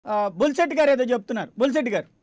ఆ, బుల్సెట్టి గారు ఏదో చెప్తున్నారు బుల్సెట్టి గారు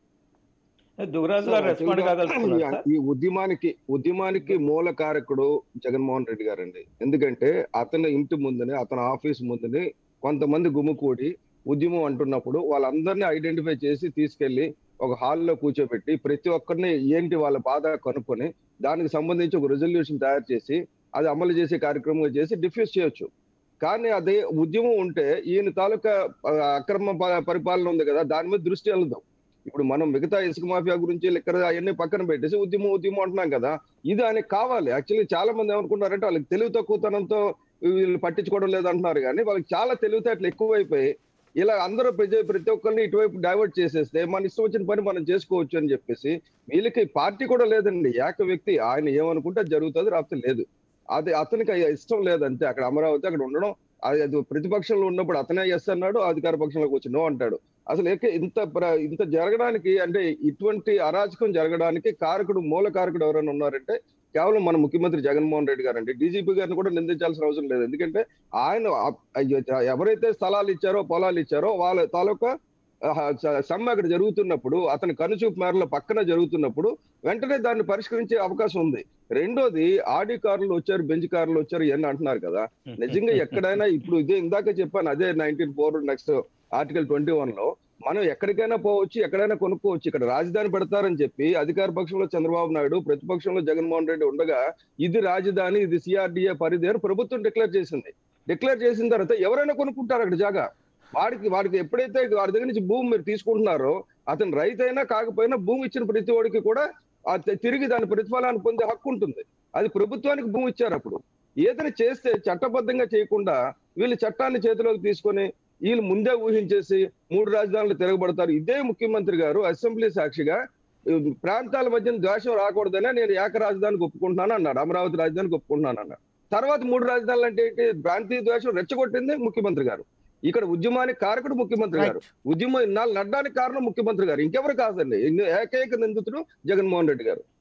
దుగరాజు గారు రెస్పాండ్ కాదలుచుకున్నారు సార్ ఈ ఉద్యమానికి ఉద్యమానికి మూల కారకుడు జగన్మోహన్ రెడ్డి గారండి ఎందుకంటే అతని ఇంటి ముందునే అతని ఆఫీస్ ముందుని కొంతమంది గుమ్ముకూడి ఉద్యమం అంటున్నప్పుడు వాళ్ళందరినీ ఐడెంటిఫై చేసి తీసుకెళ్లి ఒక హాల్లో కూర్చోబెట్టి ప్రతి ఒక్కరిని ఏంటి వాళ్ళ బాధ కనుక్కొని దానికి సంబంధించి ఒక రెజల్యూషన్ తయారు చేసి అది అమలు చేసే కార్యక్రమం చేసి డిఫ్యూజ్ చేయొచ్చు కానీ అదే ఉద్యమం ఉంటే ఈయన తాలూకా ఆ, అక్రమ ప- పరిపాలన ఉంది కదా దాని మీద దృష్టి వెళ్దాం ఇప్పుడు మనం మిగతా ఇసుక మాఫియా గురించి లెక్కర అవన్నీ పక్కన పెట్టేసి ఉద్యమం ఉద్యమం అంటున్నాం కదా ఇది ఆయనకి కావాలి యాక్చువల్లీ చాలా మంది ఏమనుకుంటారంటే వాళ్ళకి తెలివి తక్కువతనంతో వీళ్ళు పట్టించుకోవడం లేదంటున్నారు కానీ వాళ్ళకి చాలా తెలివితేటలు ఎక్కువైపోయి ఇలా అందరూ ప్రతి ప్రతి ఒక్కరిని ఇటువైపు డైవర్ట్ చేసేస్తే మన ఇష్టం వచ్చిన పని మనం చేసుకోవచ్చు అని చెప్పేసి వీళ్ళకి పార్టీ కూడా లేదండి ఏక వ్యక్తి ఆయన ఏమనుకుంటే అది జరుగుతుంది రాకపోతే లేదు అది అతనికి ఇష్టం లేదంటే అక్కడ అమరావతి అక్కడ ఉండడం అది అది ప్రతిపక్షంలో ఉన్నప్పుడు అతనే ఎస్ అన్నాడు అధికార పక్షంలోకి వచ్చి నో అంటాడు అసలు ఏక ఇంత ప్ర- ఇంత జరగడానికి అంటే ఇటువంటి అరాచకం జరగడానికి కారకుడు మూల కారకుడు ఎవరైనా ఉన్నారంటే కేవలం మన ముఖ్యమంత్రి జగన్మోహన్ రెడ్డి గారు అండి డీజీపీ గారిని కూడా నిందించాల్సిన అవసరం లేదు ఎందుకంటే ఆయన ఆ- అయ్యో, ఎవరైతే స్థలాలు ఇచ్చారో పొలాలు ఇచ్చారో వాళ్ళ తాలూకా ఆహా, స- సమ్మె అక్కడ జరుగుతున్నప్పుడు అతని కనుచూపు మేరలో పక్కన జరుగుతున్నప్పుడు వెంటనే దాన్ని పరిష్కరించే అవకాశం ఉంది రెండోది ఆడి కార్లు వచ్చారు బెంచ్ కార్లు వచ్చారు ఇవన్నీ అంటున్నారు కదా నిజంగా ఎక్కడైనా ఇప్పుడు ఇదే ఇందాక చెప్పాను అదే nineteen four next article twenty one లో మనం ఎక్కడికైనా పోవచ్చు ఎక్కడైనా కొనుక్కోవచ్చు ఇక్కడ రాజధాని పెడతారని చెప్పి అధికార పక్షంలో చంద్రబాబు నాయుడు ప్రతిపక్షంలో జగన్మోహన్ రెడ్డి ఉండగా ఇది రాజధాని ఇది సిఆర్డిఏ పరిధి అని ప్రభుత్వం డిక్లేర్ చేసింది డిక్లేర్ చేసిన తర్వాత ఎవరైనా కొనుక్కుంటారు అక్కడ జాగా వాడికి వాడికి ఎప్పుడైతే వాడి దగ్గర నుంచి భూమి మీరు తీసుకుంటున్నారో అతను రైతు అయినా కాకపోయినా భూమి ఇచ్చిన ప్రతి వాడికి కూడా ఆ తి- తిరిగి దాని ప్రతిఫలాన్ని పొందే హక్కు ఉంటుంది అది ప్రభుత్వానికి భూమి ఇచ్చారు అప్పుడు ఏదైనా చేస్తే చట్టబద్ధంగా చేయకుండా వీళ్ళు చట్టాన్ని చేతిలోకి తీసుకొని వీళ్ళు ముందే ఊహించేసి మూడు రాజధానులు తిరగబడతారు ఇదే ముఖ్యమంత్రి గారు అసెంబ్లీ సాక్షిగా ఈ ప్రాంతాల మధ్య ద్వేషం రాకూడదనే నేను ఏక రాజధానికి ఒప్పుకుంటున్నాను అన్నాడు అమరావతి రాజధానికి ఒప్పుకుంటున్నాను అన్నాడు తర్వాత మూడు రాజధానులు అంటే ఏంటి ప్రాంతీయ ద్వేషం రెచ్చగొట్టింది ముఖ్యమంత్రి గారు ఇక్కడ ఉద్యమానికి కారకుడు ముఖ్యమంత్రి గారు ఉద్యమం ఇన్నాళ్ళు నడ్డానికి కారణం ముఖ్యమంత్రి గారు ఇంకెవరు కాదండి ఇన్ని ఏకైక నిందితుడు జగన్మోహన్ రెడ్డి గారు